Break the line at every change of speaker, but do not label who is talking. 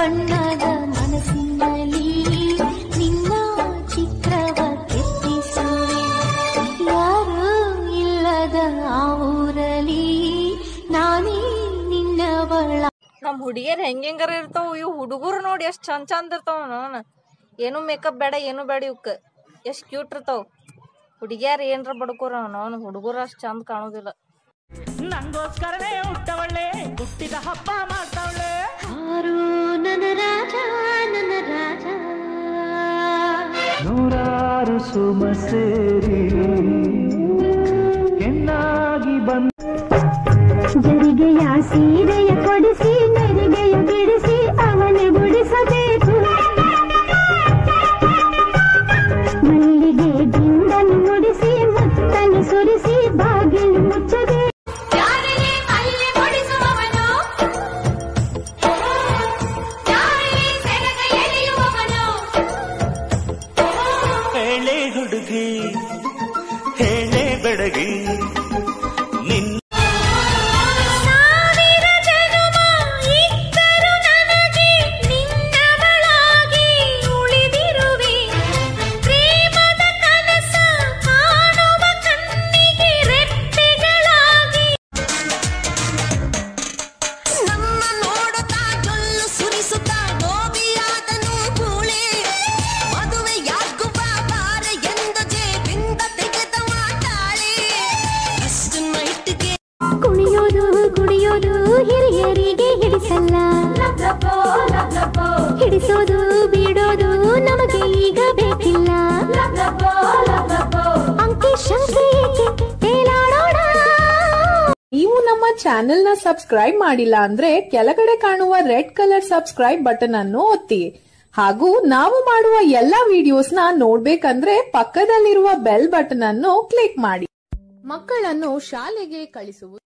ಬಣ್ಣದ ಮನಸ್ಸಿನಲ್ಲಿ ನಿನ್ನ ಚಿತ್ರವ ಕೆತ್ತಿಸುವೆ ಯಾರೂ ಇಲ್ಲದ ಆ ಊರಲಿ ನಾನೇ ನಿನ್ನವಳ
ನಮ್ಮ ಹುಡುಗಿಯರ್ ಹೆಂಗಾರ ಇರ್ತಾವ ಇವು ಹುಡುಗರು ನೋಡಿ ಎಷ್ಟು ಚಂದ ಚಂದ ಇರ್ತಾವ ನಾನು ಏನು ಮೇಕಪ್ ಬೇಡ ಏನು ಬೇಡ ಇವಕ್ಕೆ ಎಷ್ಟು ಕ್ಯೂಟ್ ಇರ್ತಾವ ಹುಡುಗಿಯರ್ ಏನ್ರ ಬಡ್ಕೋರ ನಾನು ಹುಡುಗರು ಅಷ್ಟು ಚಂದ ಕಾಣೋದಿಲ್ಲ
ನಂಗೋಸ್ಕರನೇ ಹುಟ್ಟವಳೆ ಹುಟ್ಟಿದ ಹಬ್ಬ ಮಾಡ್ತಾವಳೆ
ಯಾರು ನನ್ನ ರಾಜ ನನ್ನ ರಾಜ
ನೂರಾರು ಸುಮ ಸೇರಿ ಹೆಣ್ಣಾಗಿ ಬಂದ
ಜರಿಗೆಯ ಸೀರೆಯ ಕೊಡಿಸಿ ನೆರಿಗೆಯ ಬಿಡಿಸಿ ಅವನೇ ಗುಡಿಸಬೇಕು ಮಲ್ಲಿಗೆ ದಿಂಡನ್ನು ಮುಡಿಸಿ ಮುತ್ತನ್ನು ಸುರಿಸಿ ಬಾಗಿಲು ಮುಚ್ಚಬೇಕು
ಯಾರಿಗೆ ಮಲ್ಲೆ ಮುಡಿಸುವವನು ಯಾರಿಗೆ ಸೆರಗ ಎಳೆಯುವವನು
ಹೇಳೆ ಹುಡುಗಿ ಹೇಳೆ ಬೆಡಗಿ ನಿನ್ನ
ಸಾವಿರ ಜನುಮ ಇದ್ದರು ನನಗೆ ನಿನ್ನವಳಾಗಿ ಉಳಿದಿರುವೆ ಪ್ರೇಮದ ಕನಸ ಕಾಣುವ ಕಣ್ಣಿಗೆ ರೆಪ್ಪೆಗಳಾಗಿ ನಮ್ಮ ನೋಡುತ್ತಾ ಜೊಲ್ಲು ಸುರಿಸುತ್ತಾ ಗೋಬಿಯಾದನು ಕೂಳೆ ಮದುವೆಯಾಗುವ ಬಾರ ಎಂದು ಜೇಬಿಂದ ತೆಗೆದ ಮಾತಾಳೆ ಅಷ್ಟು ನೈಟ್ಗೆ
ಕುಣಿಯೋದು ಕುಡಿಯೋದು ಹಿರಿಯರಿಗೆ ಹಿಡಿಸಲ್ಲ ಹಿಡಿಸೋದು ಬಿಡೋದು ನಮಗೆ ಈಗ ಬೇಕಿಲ್ಲ ಅಂಕಿ ಶಂಕೆ ಏಕೆ ತೇಲಾಡೋಣ
ನೀವು ನಮ್ಮ ಚಾನೆಲ್ ನ ಸಬ್ಸ್ಕ್ರೈಬ್ ಮಾಡಿಲ್ಲ ಅಂದ್ರೆ ಕೆಳಗಡೆ ಕಾಣುವ ರೆಡ್ ಕಲರ್ ಸಬ್ಸ್ಕ್ರೈಬ್ ಬಟನ್ ಅನ್ನು ಒತ್ತಿ ಹಾಗೂ ನಾವು ಮಾಡುವ ಎಲ್ಲಾ ವಿಡಿಯೋಸ್ ನ ನೋಡ್ಬೇಕಂದ್ರೆ ಪಕ್ಕದಲ್ಲಿರುವ ಬೆಲ್ ಬಟನ್ ಅನ್ನು ಕ್ಲಿಕ್ ಮಾಡಿ ಮಕ್ಕಳನ್ನು ಶಾಲೆಗೆ ಕಳಿಸುವುದು